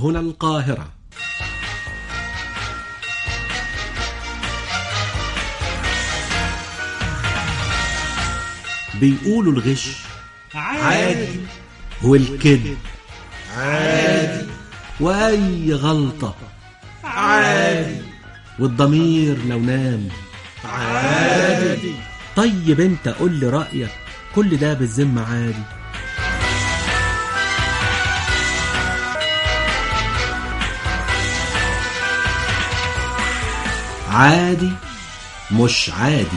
هنا القاهرة بيقولوا الغش عادي والكذب عادي وأي غلطة عادي والضمير لو نام عادي طيب انت قول لي رأيك كل ده بالذمة عادي عادي مش عادي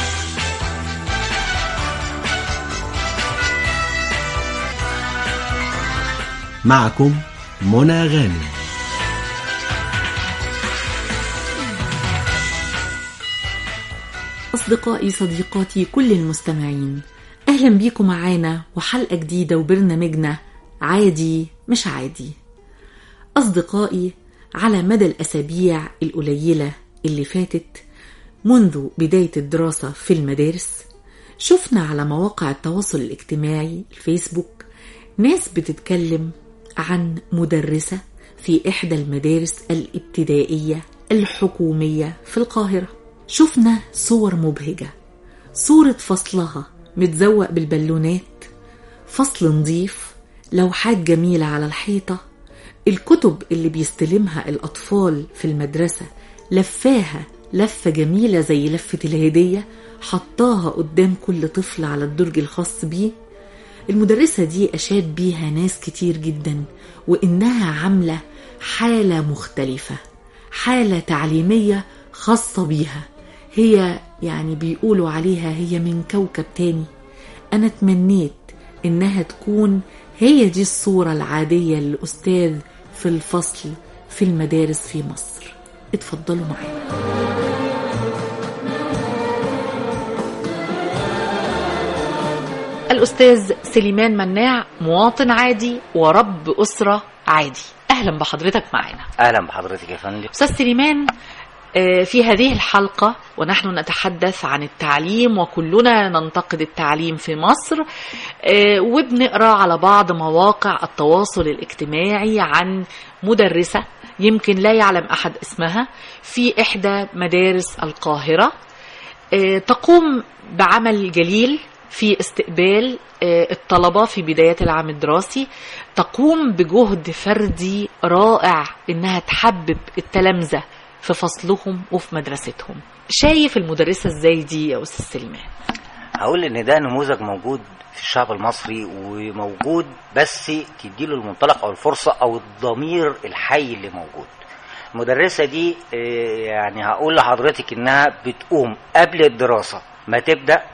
معكم منى غانم أصدقائي صديقاتي كل المستمعين أهلا بيكم معانا وحلقة جديدة وبرنامجنا عادي مش عادي أصدقائي على مدى الأسابيع القليلة اللي فاتت منذ بداية الدراسة في المدارس شفنا على مواقع التواصل الاجتماعي الفيسبوك ناس بتتكلم عن مدرسة في إحدى المدارس الابتدائية الحكومية في القاهرة شفنا صور مبهجة صورة فصلها متزوق بالبالونات فصل نظيف لوحات جميلة على الحيطة الكتب اللي بيستلمها الأطفال في المدرسة لفاها لفة جميلة زي لفة الهدية حطاها قدام كل طفل على الدرج الخاص بيه المدرسة دي أشاد بيها ناس كتير جدا وإنها عاملة حالة مختلفة حالة تعليمية خاصة بيها هي يعني بيقولوا عليها هي من كوكب تاني أنا تمنيت إنها تكون هي دي الصورة العادية للأستاذ في الفصل في المدارس في مصر اتفضلوا معانا الأستاذ سليمان مناع مواطن عادي ورب أسرة عادي أهلا بحضرتك معانا اهلا بحضرتك يا فندم أستاذ سليمان آه، في هذه الحلقة ونحن نتحدث عن التعليم وكلنا ننتقد التعليم في مصر آه، وبنقرأ على بعض مواقع التواصل الاجتماعي عن مدرسة يمكن لا يعلم أحد اسمها في إحدى مدارس القاهرة آه، تقوم بعمل جليل في استقبال آه، الطلبة في بداية العام الدراسي تقوم بجهد فردي رائع إنها تحبب التلامذة في فصلهم وفي مدرستهم شايف المدرسة ازاي دي يا أستاذ سليمان هقول ان ده نموذج موجود في الشعب المصري وموجود بس تديله المنطلق او الفرصه او الضمير الحي اللي موجود المدرسه دي آه، يعني هقول لحضرتك انها بتقوم قبل الدراسه ما تبدا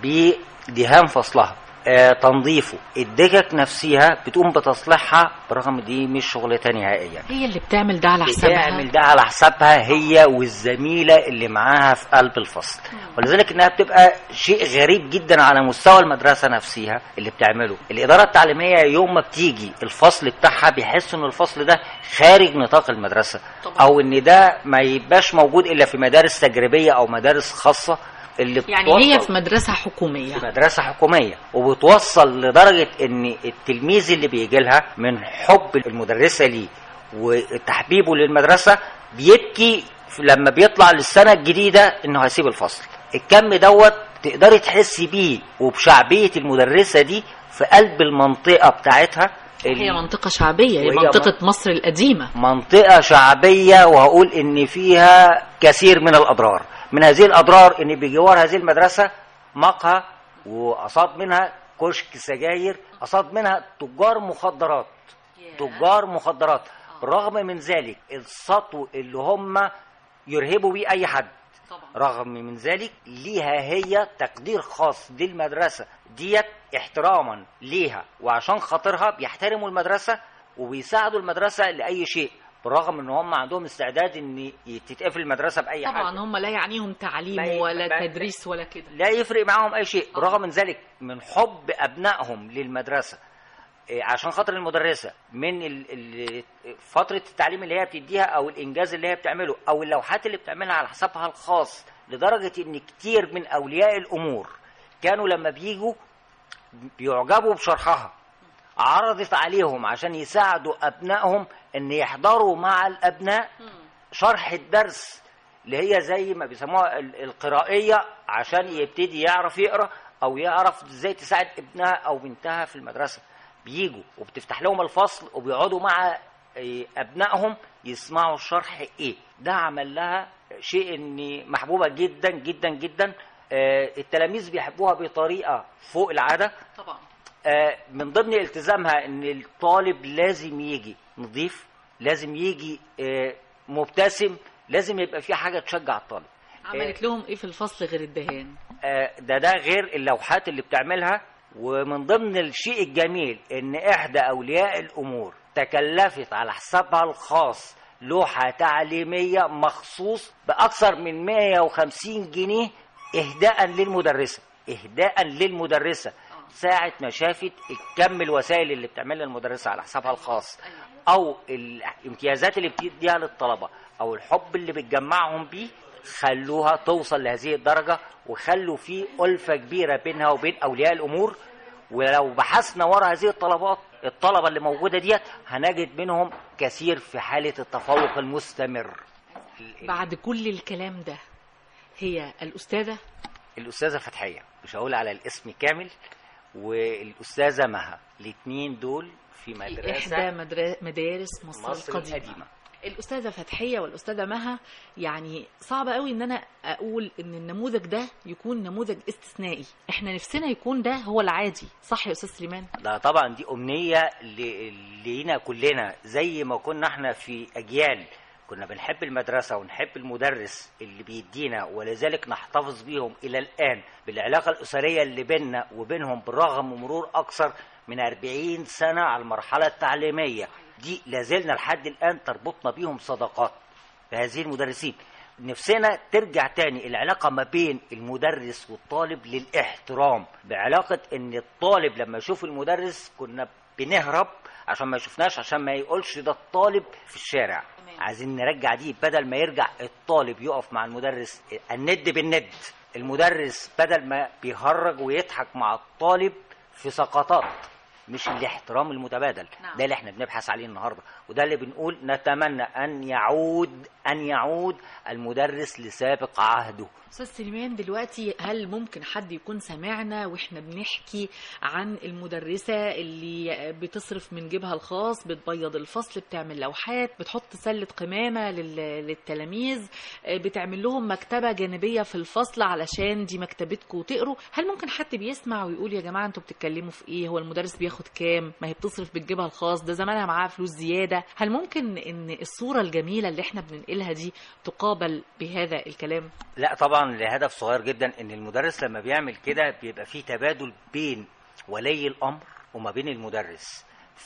بدهان فصلها آه، تنظيفه الدكك نفسها بتقوم بتصليحها برغم دي مش شغلتها نهائيا هي اللي بتعمل ده على حسابها بتعمل ده على حسابها هي والزميله اللي معاها في قلب الفصل ولذلك انها بتبقى شيء غريب جدا على مستوى المدرسه نفسها اللي بتعمله الاداره التعليميه يوم ما بتيجي الفصل بتاعها بيحس ان الفصل ده خارج نطاق المدرسه طبعا. او ان ده ما يبقاش موجود الا في مدارس تجريبيه او مدارس خاصه اللي يعني هي بتوصل- في مدرسة حكومية في مدرسة حكومية وبتوصل لدرجة ان التلميذ اللي بيجي لها من حب المدرسة ليه وتحبيبه للمدرسة بيبكي لما بيطلع للسنة الجديدة انه هيسيب الفصل الكم دوت تقدري تحسي بيه وبشعبية المدرسة دي في قلب المنطقة بتاعتها هي منطقة شعبية هي وهي منطقة مصر القديمة منطقة شعبية وهقول إن فيها كثير من الأضرار من هذه الأضرار إن بجوار هذه المدرسة مقهى وأصاب منها كشك سجاير أصاب منها تجار مخدرات تجار مخدرات رغم من ذلك السطو اللي هم يرهبوا بيه أي حد رغم من ذلك ليها هي تقدير خاص للمدرسة ديت احتراما ليها وعشان خاطرها بيحترموا المدرسة وبيساعدوا المدرسة لأي شيء بالرغم ان هم عندهم استعداد ان تتقفل المدرسه باي حاجه طبعا هم لا يعنيهم تعليم ما ي- ولا ما- تدريس ولا كده لا يفرق معاهم اي شيء برغم من ذلك من حب ابنائهم للمدرسه إيه، عشان خاطر المدرسه من ال- ال- فتره التعليم اللي هي بتديها او الانجاز اللي هي بتعمله او اللوحات اللي بتعملها على حسابها الخاص لدرجه ان كتير من اولياء الامور كانوا لما بيجوا بيعجبوا بشرحها عرضت عليهم عشان يساعدوا ابنائهم ان يحضروا مع الابناء شرح الدرس اللي هي زي ما بيسموها ال- القرائيه عشان يبتدي يعرف يقرا او يعرف ازاي تساعد ابنها او بنتها في المدرسه بيجوا وبتفتح لهم الفصل وبيقعدوا مع إيه، ابنائهم يسمعوا الشرح ايه ده عمل لها شيء اني محبوبه جدا جدا جدا آه، التلاميذ بيحبوها بطريقه فوق العاده طبعا آه، من ضمن التزامها ان الطالب لازم يجي نظيف لازم يجي آه، مبتسم لازم يبقى في حاجه تشجع الطالب عملت لهم ايه في الفصل غير الدهان آه، ده ده غير اللوحات اللي بتعملها ومن ضمن الشيء الجميل ان احدى اولياء الامور تكلفت على حسابها الخاص لوحة تعليمية مخصوص بأكثر من 150 جنيه إهداء للمدرسة إهداء للمدرسة ساعة ما شافت كم الوسائل اللي بتعملها المدرسة على حسابها الخاص أو الامتيازات اللي بتديها للطلبة أو الحب اللي بتجمعهم بيه خلوها توصل لهذه الدرجة وخلوا في ألفة كبيرة بينها وبين أولياء الأمور ولو بحثنا ورا هذه الطلبات الطلبة اللي موجودة ديت هنجد منهم كثير في حالة التفوق المستمر بعد كل الكلام ده هي الأستاذة الأستاذة فتحية مش هقول على الاسم كامل والأستاذة مها الاثنين دول في في إحدى مدرسة مدر- مدارس مصر, مصر القديمة. القديمة الأستاذة فتحية والأستاذة مها يعني صعب قوي إن أنا أقول إن النموذج ده يكون نموذج استثنائي إحنا نفسنا يكون ده هو العادي صح يا أستاذ سليمان ده طبعا دي أمنية ل- لينا كلنا زي ما كنا احنا في أجيال كنا بنحب المدرسة ونحب المدرس اللي بيدينا ولذلك نحتفظ بيهم إلى الآن بالعلاقة الأسرية اللي بيننا وبينهم بالرغم من مرور أكثر من 40 سنة على المرحلة التعليمية دي لازلنا لحد الآن تربطنا بيهم صداقات بهذه المدرسين نفسنا ترجع تاني العلاقة ما بين المدرس والطالب للاحترام بعلاقة ان الطالب لما يشوف المدرس كنا بنهرب عشان ما يشوفناش عشان ما يقولش ده الطالب في الشارع تمام. عايزين نرجع دي بدل ما يرجع الطالب يقف مع المدرس الند بالند المدرس بدل ما بيهرج ويضحك مع الطالب في سقطات مش الاحترام المتبادل نعم. ده اللي احنا بنبحث عليه النهارده وده اللي بنقول نتمنى ان يعود ان يعود المدرس لسابق عهده أستاذ سليمان دلوقتي هل ممكن حد يكون سمعنا وإحنا بنحكي عن المدرسة اللي بتصرف من جيبها الخاص بتبيض الفصل بتعمل لوحات بتحط سلة قمامة لل- للتلاميذ بتعمل لهم مكتبة جانبية في الفصل علشان دي مكتبتكم وتقروا هل ممكن حد بيسمع ويقول يا جماعة انتوا بتتكلموا في ايه هو المدرس بياخد كام ما هي بتصرف بجيبها الخاص ده زمانها معاها فلوس زيادة هل ممكن ان الصورة الجميلة اللي احنا بننقلها دي تقابل بهذا الكلام لا طبعا لهدف صغير جدا ان المدرس لما بيعمل كده بيبقى فيه تبادل بين ولي الامر وما بين المدرس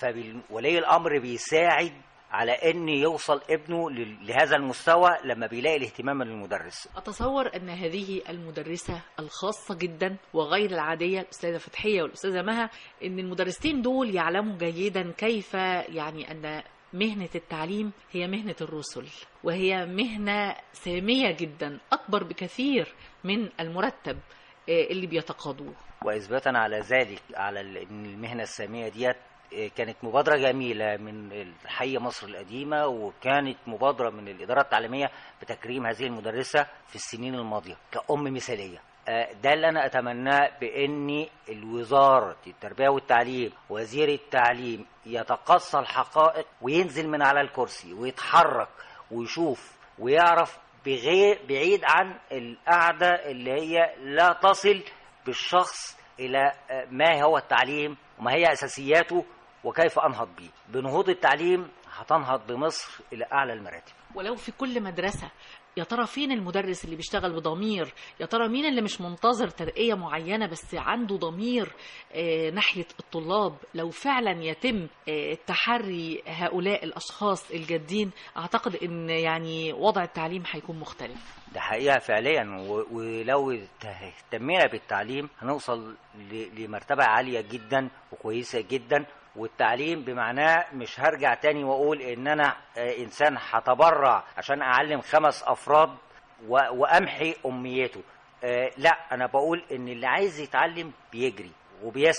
فولي الامر بيساعد على ان يوصل ابنه لل- لهذا المستوى لما بيلاقي الاهتمام من المدرس أتصور أن هذه المدرسة الخاصة جدا وغير العادية الأستاذة فتحية والأستاذة مها أن المدرستين دول يعلموا جيدا كيف يعني أن مهنة التعليم هي مهنة الرسل وهي مهنة سامية جدا أكبر بكثير من المرتب آه، اللي بيتقاضوه واثباتا على ذلك على ال- ان المهنه الساميه ديت آه، كانت مبادره جميله من حي مصر القديمه وكانت مبادره من الاداره التعليميه بتكريم هذه المدرسه في السنين الماضيه كأم مثاليه آه، ده اللي انا اتمناه بان الوزاره التربيه والتعليم وزير التعليم يتقصى الحقائق وينزل من على الكرسي ويتحرك ويشوف ويعرف بغير بعيد عن القعده اللي هي لا تصل بالشخص الى آه، ما هو التعليم وما هي اساسياته وكيف انهض به بنهوض التعليم هتنهض بمصر الى اعلى المراتب ولو في كل مدرسة يا ترى فين المدرس اللي بيشتغل بضمير يا ترى مين اللي مش منتظر ترقية معينة بس عنده ضمير آه، ناحية الطلاب لو فعلا يتم آه، تحري هؤلاء الأشخاص الجادين أعتقد أن يعني وضع التعليم هيكون مختلف ده حقيقة فعليا و- ولو اهتمينا بالتعليم هنوصل ل- لمرتبة عالية جدا وكويسة جدا والتعليم بمعناه مش هرجع تاني واقول ان انا آه، انسان هتبرع عشان اعلم خمس افراد و- وامحي امنيته آه، لا انا بقول ان اللي عايز يتعلم بيجري وبيسعى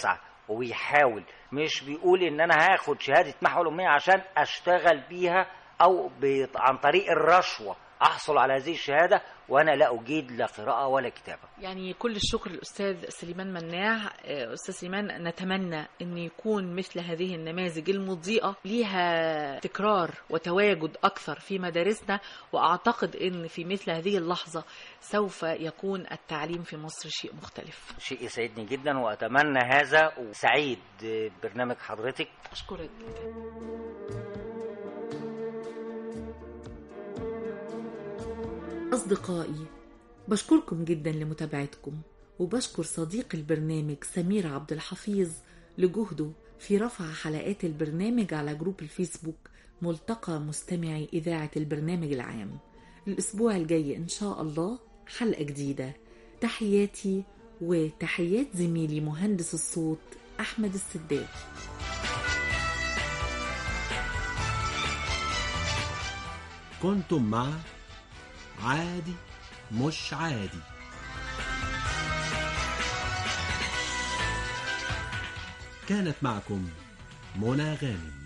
وبيحاول مش بيقول ان انا هاخد شهاده محو الاميه عشان اشتغل بيها او ب- عن طريق الرشوه احصل على هذه الشهاده وانا لا اجيد لا قراءه ولا كتابه يعني كل الشكر للأستاذ سليمان مناع آه، أستاذ سليمان نتمنى أن يكون مثل هذه النماذج المضيئة ليها تكرار وتواجد أكثر في مدارسنا وأعتقد أن في مثل هذه اللحظة سوف يكون التعليم في مصر شيء مختلف شيء يسعدني جدا واتمنى هذا وسعيد برنامج حضرتك أشكرك أصدقائي بشكركم جدا لمتابعتكم وبشكر صديق البرنامج سمير عبد الحفيظ لجهده في رفع حلقات البرنامج على جروب الفيسبوك ملتقى مستمعي إذاعة البرنامج العام الأسبوع الجاي إن شاء الله حلقة جديدة تحياتي وتحيات زميلي مهندس الصوت أحمد السداد كنتم مع عادي مش عادي كانت معكم منى غانم